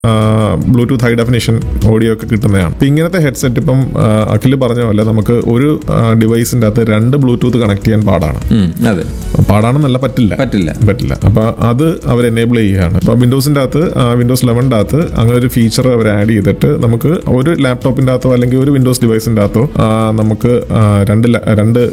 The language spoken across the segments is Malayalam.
ബ്ലൂടൂത്ത് ഹൈ ഡെഫിനേഷൻ ഓഡിയോ ഒക്കെ കിട്ടുന്നതാണ് ഇപ്പം ഇങ്ങനത്തെ ഹെഡ്സെറ്റ് ഇപ്പം ആ, അഖിൽ പറഞ്ഞ പോലെ നമുക്ക് ഒരു ഡിവൈസിന്റെ അകത്ത് രണ്ട് ബ്ലൂടൂത്ത് കണക്ട് ചെയ്യാൻ പാടാണ് ഉം, അതെ പാടാണെന്നല്ല പറ്റില്ല പറ്റില്ല പറ്റില്ല അപ്പൊ അത് അവർ എനേബിൾ ചെയ്യുകയാണ് ഇപ്പൊ വിൻഡോസിന്റെ അകത്ത് വിൻഡോസ് ലെവൻ്റെ അകത്ത് അങ്ങനെ ഒരു ഫീച്ചർ അവർ ആഡ് ചെയ്തിട്ട് നമുക്ക് ഒരു ലാപ്ടോപ്പിന്റെ അകത്തോ അല്ലെങ്കിൽ ഒരു വിൻഡോസ് ഡിവൈസിന്റെ അകത്തോ ആ, നമുക്ക് ആ, രണ്ട് ല- രണ്ട്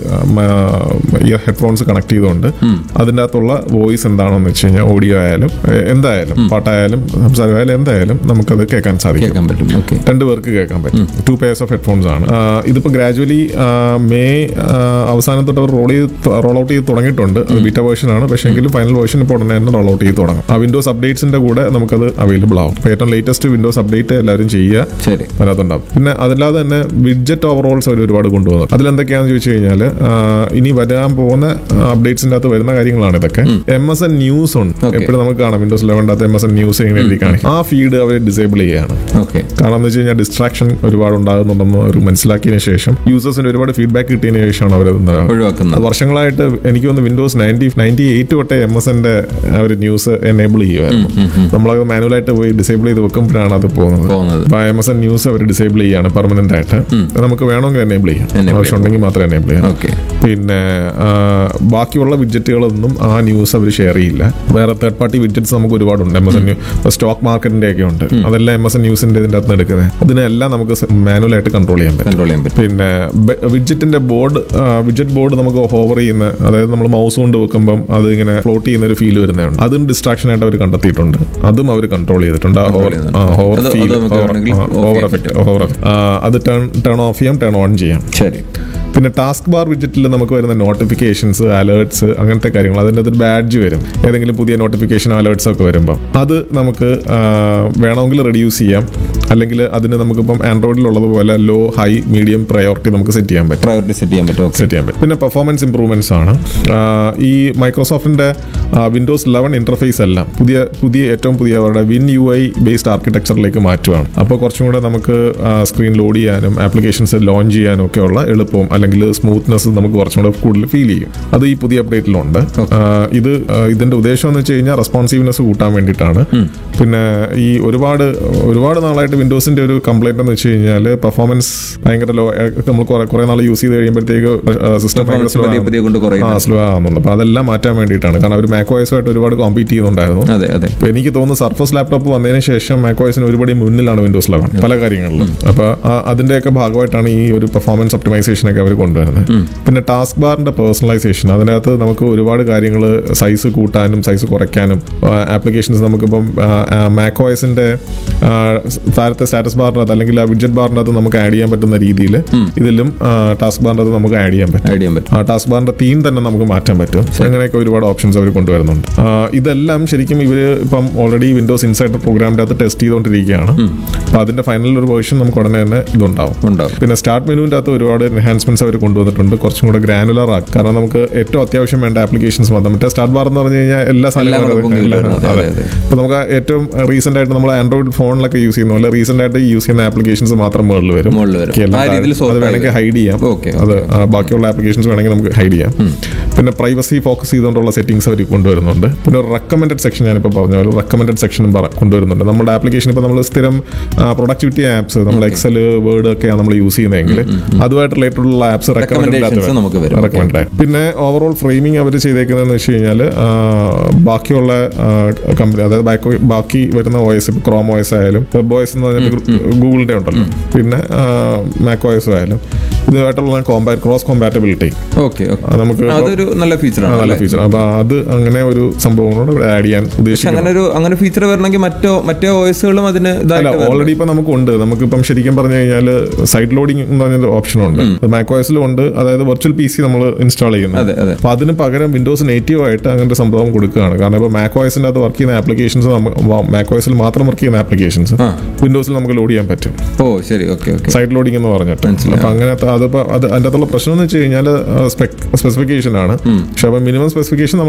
ഇയർ ഹെഡ്ഫോൺസ് കണക്ട് ചെയ്തുകൊണ്ട് അതിന്റെ അകത്തുള്ള വോയിസ് എന്താണെന്ന് വെച്ച് കഴിഞ്ഞാൽ ഓഡിയോ ആയാലും എ- എന്തായാലും പാട്ടായാലും സംസാരമായാലും എന്തായാലും നമുക്കത് കേൾക്കാൻ സാധിക്കും കേൾക്കാൻ പറ്റും ഓക്കെ രണ്ട് പേർക്ക് കേൾക്കാൻ പറ്റും ടു പേഴ്സ് ഓഫ് ഹെഡ്ഫോൺസ് ആണ് ആ, ഇതിപ്പോ ഗ്രാജുവലി മെയ് അവസാനം തൊട്ട് അവർ റോൾ ചെയ്ത് റോൾ ഔട്ട് ചെയ്ത് തുടങ്ങിയിട്ടുണ്ട് അത് ബീറ്റ വേർഷൻ ആണ് പക്ഷേ എങ്കിലും ഫൈനൽ വേർഷൻ ഇപ്പോൾ ഉടനെ തന്നെ റോൾ ഔട്ട് ചെയ്ത് തുടങ്ങും ആ വിൻഡോസ് അപ്ഡേറ്റ്സിന്റെ കൂടെ നമുക്കത് അവൈലബിൾ ആവും അപ്പോൾ ഏറ്റവും ലേറ്റസ്റ്റ് വിൻഡോസ് അപ്ഡേറ്റ് എല്ലാവരും ചെയ്യുക ശരി അതിനകത്തുണ്ടാവും പിന്നെ അതല്ലാതെ തന്നെ വിഡ്ജറ്റ് ഓവറോൾസ് അവർ ഒരുപാട് കൊണ്ടുവന്നു അതിലെന്തൊക്കെയാണെന്ന് ചോദിച്ചു കഴിഞ്ഞാൽ ഇനി വരാൻ പോകുന്ന അപ്ഡേറ്റ്സിന്റെ അകത്ത് വരുന്ന കാര്യങ്ങളാണ് ഇതൊക്കെ എം എസ് എൻ ന്യൂസ് ഉണ്ട് Okay. എപ്പോഴും നമുക്ക് കാണാം വിൻഡോസ് ലെവൻ്റെ അകത്ത് എം എസ് എൻ ന്യൂസ് ഇങ്ങനെ എഴുതി കാണിക്കും ആ ഫീഡ് അവർ ഡിസേബിൾ ചെയ്യുകയാണ് ഓക്കെ കാരണം എന്ന് വെച്ച് കഴിഞ്ഞാൽ ഡിസ്ട്രാക്ഷൻ ഒരുപാട് ഉണ്ടാകുന്നുണ്ടെന്ന് അവർ മനസ്സിലാക്കിയതിനു ശേഷം യൂസേഴ്സിന് ഒരുപാട് ഫീഡ്ബാക്ക് കിട്ടിയതിനു ശേഷമാണ് അവർ ഒഴിവാക്കുന്നത് വർഷങ്ങളായിട്ട് എനിക്ക് തോന്നുന്നു വിൻഡോസ് നയൻറ്റി നയൻറ്റി എയ്റ്റ് തൊട്ടേ എം എസ് എൻ്റെ ഒരു ന്യൂസ് എനേബിൾ ചെയ്യുമായിരുന്നു നമ്മളത് മാനുവലായിട്ട് പോയി ഡിസേബിൾ ചെയ്ത് വെക്കുമ്പോഴാണ് അത് പോകുന്നത് പോകുന്നത് അപ്പൊ എം എസ് എൻ ന്യൂസ് അവർ ഡിസേബിൾ ചെയ്യാണ് പെർമനന്റ് ആയിട്ട് അത് നമുക്ക് വേണമെങ്കിൽ എനേബിൾ ചെയ്യാം Enable ആവശ്യമുണ്ടെങ്കിൽ മാത്രം എനേബിൾ ചെയ്യാം ഓക്കെ പിന്നെ ആ, ബാക്കിയുള്ള വിഡ്ജറ്റുകളൊന്നും ആ ന്യൂസ് അവർ ഷെയർ ചെയ്യില്ല വേറെ തേർഡ് പാർട്ടി വിഡ്ജറ്റ്സ് നമുക്ക് ഒരുപാടുണ്ട് എം എസ് എൻ സ്റ്റോക്ക് മാർക്കറ്റിന്റെ ഒക്കെ ഉണ്ട് അതെല്ലാം എം എസ് എൻ ന്യൂസിന്റെ ഇതിന്റെ അകത്ത് എടുക്കുന്നത് അതിനെല്ലാം നമുക്ക് മാനുവലായിട്ട് കൺട്രോൾ ചെയ്യാൻ പറ്റും കൺട്രോൾ ചെയ്യാൻ പറ്റും പിന്നെ വിഡ്ജറ്റിന്റെ ബോർഡ് വിഡ്ജറ്റ് ബോർഡ് നമുക്ക് ഹോവർ ചെയ്യുന്ന അതായത് നമ്മൾ മൗസ് കൊണ്ട് വെക്കുമ്പം അത് ഇങ്ങനെ ഫ്ലോട്ട് ചെയ്യുന്ന ഒരു ഫീൽ വരുന്നതാണ് അതും ഡിസ്ട്രാക്ഷൻ ആയിട്ട് അവർ കണ്ടെത്തിയിട്ടുണ്ട് അതും അവർ കൺട്രോൾ ചെയ്തിട്ടുണ്ട് ആ ഹോവർ ചെയ്യുന്നുണ്ട്. ആ ഹോവർ അത് അത് ഫീൽ നമുക്ക് വേണമെങ്കിൽ off ഹോവർ ചെയ്യാൻ എഫക്ട് ഹോവർ അത് ടേൺ ടേൺ ഓഫ് ചെയ്യാം ടേൺ ഓൺ ചെയ്യാം ശരി പിന്നെ ടാസ്ക് ബാർ വിഡ്ജറ്റിൽ നമുക്ക് വരുന്ന നോട്ടിഫിക്കേഷൻസ് അലേർട്സ് അങ്ങനത്തെ കാര്യങ്ങൾ അതിൻ്റെ അകത്ത് ബാഡ്ജ് വരും ഏതെങ്കിലും പുതിയ നോട്ടിഫിക്കേഷൻ അലേർട്സ് ഒക്കെ വരുമ്പോൾ അത് നമുക്ക് ആ, വേണമെങ്കിൽ റെഡ്യൂസ് ചെയ്യാം അല്ലെങ്കിൽ അതിന് നമുക്കിപ്പം ആൻഡ്രോയിഡിലുള്ളതുപോലെ ലോ ഹൈ മീഡിയം പ്രയോറിറ്റി നമുക്ക് സെറ്റ് ചെയ്യാൻ പറ്റും പ്രയോറിറ്റി സെറ്റ് ചെയ്യാൻ പറ്റും ഓക്കെ സെറ്റ് ചെയ്യാൻ പറ്റും പിന്നെ പെർഫോമൻസ് ഇംപ്രൂവ്മെന്റ്സ് ആണ് ആ, ഈ മൈക്രോസോഫ്റ്റിന്റെ വിൻഡോസ് ലെവൻ ഇന്റർഫേസ് എല്ലാം പുതിയ പുതിയ ഏറ്റവും പുതിയ അവരുടെ വിൻ യു ഐ ബേസ്ഡ് ആർക്കിടെക്ചറിലേക്ക് മാറ്റുകയാണ് അപ്പോൾ കുറച്ചും കൂടെ നമുക്ക് സ്ക്രീൻ ലോഡ് ചെയ്യാനും ആപ്ലിക്കേഷൻസ് ലോഞ്ച് ചെയ്യാനും ഒക്കെ ഉള്ള എളുപ്പവും അല്ലെങ്കിൽ സ്മൂത്ത്നെസ് നമുക്ക് കുറച്ചും കൂടെ കൂടുതൽ ഫീൽ ചെയ്യും അത് ഈ പുതിയ അപ്ഡേറ്റിലുണ്ട് ആ, ഇത് ആ, ഇതിന്റെ ഉദ്ദേശം എന്ന് വെച്ച് കഴിഞ്ഞാൽ റെസ്പോൺസീവ്നെസ് കൂട്ടാൻ വേണ്ടിയിട്ടാണ് പിന്നെ ഈ ഒരുപാട് ഒരുപാട് നാളായിട്ട് വിൻഡോസിന്റെ ഒരു കംപ്ലൈന്റ് എന്ന് വെച്ച് കഴിഞ്ഞാൽ പെർഫോമൻസ് ഭയങ്കര ലോ നമ്മൾ കുറെ കുറെ നാൾ യൂസ് ചെയ്ത് കഴിയുമ്പോഴത്തേക്ക് സിസ്റ്റം ഭയങ്കര സ്ലോ പതിയെ പതിയെ കൊണ്ട് കുറയും ആ സ്ലോ ആകുന്നുണ്ട് അപ്പൊ അതെല്ലാം മാറ്റാൻ വേണ്ടിയിട്ടാണ് കാരണം അവർ മാക്കോയസുമായിട്ട് ഒരുപാട് കോമ്പീറ്റ് ചെയ്യുന്നുണ്ടായിരുന്നു അതെ അതെ അപ്പൊ എനിക്ക് തോന്നുന്നു സർഫസ് ലാപ്ടോപ്പ് വന്നതിന് ശേഷം മാക്കോയസിന് ഒരുപടി മുന്നിലാണ് വിൻഡോസ് ലെവൻ പല കാര്യങ്ങളിലും അപ്പൊ ആ- അതിന്റെയൊക്കെ ഭാഗമായിട്ടാണ് ഈ ഒരു പെർഫോമൻസ് ഒപ്റ്റിമൈസേഷൻ ഒക്കെ അവർ കൊണ്ടുവരുന്നത് പിന്നെ ടാസ്ക് ബാറിന്റെ പേഴ്സണലൈസേഷൻ അതിനകത്ത് നമുക്ക് ഒരുപാട് കാര്യങ്ങൾ സൈസ് കൂട്ടാനും സൈസ് കുറയ്ക്കാനും ആപ്ലിക്കേഷൻസ് നമുക്കിപ്പം മാക്കോയസിന്റെ താരത്തെ സ്റ്റാറ്റസ് ബാറിനകത്ത് അല്ലെങ്കിൽ ആ വിഡ്ജറ്റ് ബാറിനകത്ത് നമുക്ക് ആഡ് ചെയ്യാൻ പറ്റുന്ന രീതിയിൽ ഇതിലും ടാസ്ക് ബാറിനകത്ത് നമുക്ക് ആഡ് ചെയ്യാൻ പറ്റും ഐഡിയ പറ്റും ആ ടാസ്ക് ബാറിന്റെ തീം തന്നെ നമുക്ക് മാറ്റാൻ പറ്റും അങ്ങനെയൊക്കെ ഒരുപാട് ഓപ്ഷൻസ് അവർ കൊണ്ടുവരുന്നുണ്ട് ആ, ഇതെല്ലാം ശരിക്കും ഇവർ ഇപ്പം ഓൾറെഡി വിൻഡോസ് ഇൻസൈഡർ പ്രോഗ്രാമിന്റെ അകത്ത് ടെസ്റ്റ് ചെയ്തുകൊണ്ടിരിക്കുകയാണ് അപ്പൊ അതിന്റെ ഫൈനൽ ഒരു വേർഷൻ നമുക്ക് ഉടനെ തന്നെ ഇതുണ്ടാവും ഉണ്ടാവും പിന്നെ സ്റ്റാർട്ട് മെനുവിന്റെ അകത്ത് ഒരുപാട് എൻഹാൻസ്മെന്റ്സ് അവർ കൊണ്ടുവന്നിട്ടുണ്ട് കുറച്ചും കൂടെ ഗ്രാനുലർ ആക്കും കാരണം നമുക്ക് ഏറ്റവും അത്യാവശ്യം വേണ്ട ആപ്ലിക്കേഷൻസ് മാത്രം മറ്റേ സ്റ്റാർട്ട് ബാർ എന്ന് പറഞ്ഞു കഴിഞ്ഞാൽ എല്ലാ എല്ലാം കൂടെ പൊങ്ങി സാധനങ്ങളും വരുന്നത്. അതെ, അതെ. ഇപ്പൊ നമുക്ക് ഏറ്റവും റീസെന്റ് ആയിട്ട് നമ്മൾ ആൻഡ്രോയിഡ് ഫോണിലൊക്കെ യൂസ് ചെയ്യുന്ന പോലെ റീസെന്റ് ആയിട്ട് യൂസ് ചെയ്യുന്ന ആപ്ലിക്കേഷൻസ് മാത്രം മുകളിൽ വരും മുകളിൽ വരും. ബാക്കി എല്ലാം ആ രീതിയിൽ താഴെ- sort അത് ആയി വേണമെങ്കിൽ ഹൈഡ് ചെയ്യാം Okay, അത് ആ, ബാക്കിയുള്ള ആപ്ലിക്കേഷൻസ് വേണമെങ്കിൽ നമുക്ക് ഹൈഡ് ചെയ്യാം പിന്നെ പ്രൈവസി ഫോക്കസ് ചെയ്തുകൊണ്ടുള്ള സെറ്റിംഗ്സ് അവർ കൊണ്ടുവരുന്നുണ്ട് പിന്നെ ഒരു റെക്കമെൻഡഡ് സെക്ഷൻ ഞാനിപ്പോൾ പറഞ്ഞ പോലെ റെക്കമെൻഡഡ് സെക്ഷനും കൊണ്ടുവരുന്നുണ്ട് നമ്മുടെ ആപ്ലിക്കേഷൻ ഇപ്പോൾ നമ്മൾ സ്ഥിരം പ്രൊഡക്ടിവിറ്റി ആപ്സ് നമ്മൾ എക്സൽ വേർഡ് ഒക്കെയാണ് നമ്മൾ യൂസ് ചെയ്യുന്നതെങ്കിൽ അതുമായിട്ട് റിലേറ്റഡ് ഉള്ള ആപ്സ് Recommendations നമുക്ക് വരും. റെക്കമെൻഡ് പിന്നെ ഓവറോൾ ഫ്രെയിമിംഗ് അവർ ചെയ്തേക്കുന്നതെന്ന് വെച്ച് കഴിഞ്ഞാൽ ബാക്കിയുള്ള കമ്പനി അതായത് ബാക്കി ബാക്കി വരുന്ന OS ഇപ്പോൾ ക്രോം OS ആയാലും വെബ് OS എന്ന് പറഞ്ഞിട്ട് ഗൂഗിളിന്റെ ഉണ്ടല്ലോ പിന്നെ മാക് OS ആയാലും ഇതുമായിട്ടുള്ള കോമ്പാ ക്രോസ് കോമ്പാറ്റബിലിറ്റി ഓക്കെ നമുക്ക് അതൊരു നല്ല ആ, ഫീച്ചറാണ് നല്ല ഫീച്ചർ അപ്പൊ അത് അങ്ങനെ ഒരു സംഭവം കൂടെ ആഡ് ചെയ്യാൻ പക്ഷെ ഉദ്ദേശിക്കുന്നു അങ്ങനെ ഒരു അങ്ങനെ ഫീച്ചർ വരണമെങ്കിൽ മറ്റോ മറ്റേ ഓയസുകളും അതിന് അല്ല ഇതായിട്ട് വരണം. ഓൾറെഡി ഇപ്പൊ നമുക്കുണ്ട് നമുക്കിപ്പം ശരിക്കും പറഞ്ഞു കഴിഞ്ഞാൽ സൈഡ് ലോഡിംഗ് എന്ന് പറഞ്ഞൊരു ഓപ്ഷൻ ഉണ്ട് മാക്കോസിലും ഉണ്ട് അതായത് വെർച്വൽ പി സി നമ്മൾ ഇൻസ്റ്റാൾ ചെയ്യുന്നത് അതെ അതെ അപ്പൊ അതിന് പകരം വിൻഡോസ് നേറ്റീവ് ആയിട്ട് അങ്ങനത്തെ ഒരു സംഭവം കൊടുക്കുകയാണ് കാരണം ഇപ്പോൾ മാക്കോസിന്റെ അകത്ത് വർക്ക് ചെയ്യുന്ന ആപ്ലിക്കേഷൻസ് മാക്കോസിൽ മാത്രം വർക്ക് ചെയ്യുന്ന ആപ്ലിക്കേഷൻസ് ആ. വിൻഡോസിൽ നമുക്ക് ലോഡ് ചെയ്യാൻ പറ്റും ഓ ശരി ഓക്കെ ഓക്കെ സൈഡ് ലോഡിംഗ് എന്ന് പറഞ്ഞിട്ട് മനസ്സിലായി. അപ്പൊ അങ്ങനത്തെ അതിപ്പോ അത് അതിന്റെ അകത്തുള്ള പ്രശ്നം എന്ന് വെച്ച് കഴിഞ്ഞാൽ സ്പെസിഫിക്കേഷൻ ആണ് പക്ഷെ അപ്പൊ മിനിമം സ്പെസിഫിക്കേഷൻ നമ്മൾ മെയിൻറ്റെയിൻ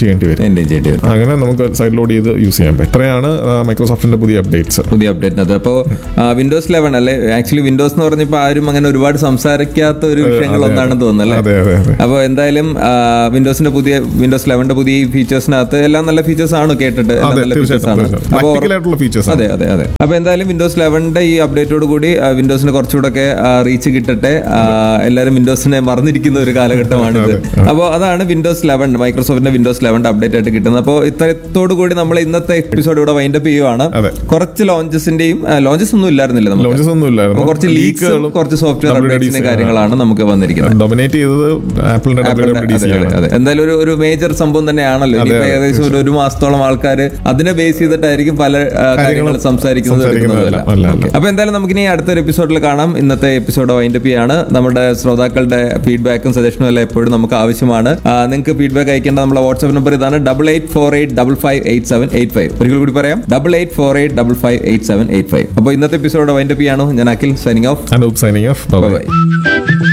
ചെയ്യേണ്ടി വരും മെയിൻറ്റെയിൻ ചെയ്യേണ്ടി വരും അങ്ങനെ നമുക്ക് സൈഡ് ലോഡ് ചെയ്ത് യൂസ് ചെയ്യാൻ പറ്റും ഇത്രയാണ് മൈക്രോസോഫ്റ്റിന്റെ പുതിയ അപ്ഡേറ്റ്സ് പുതിയ അപ്ഡേറ്റിനകത്ത് അപ്പോൾ വിൻഡോസ് ലെവൻ അല്ലെ ആക്ച്വലി വിൻഡോസ് എന്ന് പറഞ്ഞപ്പോൾ ആരും അങ്ങനെ ഒരുപാട് സംസാരിക്കാത്ത ഒരു വിഷയങ്ങൾ ഒന്നാണെന്ന് തോന്നുന്നു അല്ലേ അതെ അതെ അതെ അപ്പോൾ എന്തായാലും വിൻഡോസിന്റെ പുതിയ വിൻഡോസ് ലെവന്റെ പുതിയ ഫീച്ചേഴ്സിനകത്ത് എല്ലാം നല്ല ഫീച്ചേഴ്സ് ആണ് കേട്ടിട്ട് എല്ലാം അതെ നല്ല ഫീച്ചേഴ്സ് ആണ് തീർച്ചയായിട്ടും അപ്പോൾ പ്രാക്ടിക്കൽ ആയിട്ടുള്ള ഫീച്ചേഴ്സ് അതെ അതെ അതെ അപ്പൊ എന്തായാലും വിൻഡോസ് ലെവന്റെ ഈ അപ്ഡേറ്റോട് കൂടി ആ, വിൻഡോസിന് കുറച്ചുകൂടെ ഒക്കെ റീച്ച് കിട്ടട്ടെ ആ, എല്ലാവരും വിൻഡോസിനെ മറന്നിരിക്കുന്ന ഒരു കാലഘട്ടമാണിത് അപ്പോൾ അതാണ് വിൻഡോസ് ലെവൻ മൈക്രോസോഫ്റ്റിന്റെ വിൻഡോസ് ലെവന്റെ അപ്ഡേറ്റ് ആയിട്ട് കിട്ടുന്നത് അപ്പോൾ ഇത്തരത്തോടു കൂടി നമ്മൾ ഇന്നത്തെ എപ്പിസോഡ് ഇവിടെ വൈൻഡപ്പ് ചെയ്യുവാണ് അതെ. കുറച്ച് ലോഞ്ചസിന്റെയും ലോഞ്ചസ് ഒന്നും ഇല്ലായിരുന്നില്ല നമുക്ക് ലോഞ്ചസ് ഒന്നും അപ്പോൾ ഇല്ലായിരുന്നു കുറച്ച് ലീക്സുകളും കുറച്ച് സോഫ്റ്റ്വെയർ WWDC അപ്ഡേറ്റ്സിന്റെ കാര്യങ്ങളാണ് നമുക്ക് വന്നിരിക്കുന്നത് ഡൊമിനേറ്റ് ചെയ്തത് ആപ്പിളിന്റെ ഡബ്ല്യു ഡബ്ല്യു ഡി സി അതെ, ആണ് അതെ, അതെ. എന്തായാലും ഒരു ഒരു മേജർ സംഭവം തന്നെയാണല്ലോ ഇനിയിപ്പോ ഏകദേശം ഒരു ഒരു മാസത്തോളം ആൾക്കാർ അതിനെ ബേസ് ചെയ്തിട്ടായിരിക്കും പല ആ, കാര്യങ്ങൾ സംസാരിക്കുന്നത് സംസാരിക്കുന്നതല്ല. എടുക്കുന്നതല്ല. അല്ല, Okay. അപ്പൊ എന്തായാലും നമുക്കിനി അടുത്തൊരു എപ്പിസോഡിൽ കാണാം ഇന്നത്തെ എപ്പിസോഡ് വൈൻഡപ്പ് ചെയ്യാണ് നമ്മുടെ ശ്രോതാക്കളുടെ ഫീഡ്ബാക്കും സജഷനും എല്ലാം എപ്പോഴും നമുക്ക് ആവശ്യമാണ് നിങ്ങൾക്ക് ഫീഡ്ബാക്ക് അയക്കേണ്ട നമ്മുടെ വാട്സ്ആപ്പ് നമ്പർ ഇതാണ് double eight four eight double five eight seven eight five ഒരിക്കൽ കൂടി പറയാം double eight four eight double five eight seven eight five അപ്പോൾ ഇന്നത്തെ എപ്പിസോഡ് വൈൻഡപ്പ് ചെയ്യാണ് ഞാൻ Akhil signing off Anoop signing off by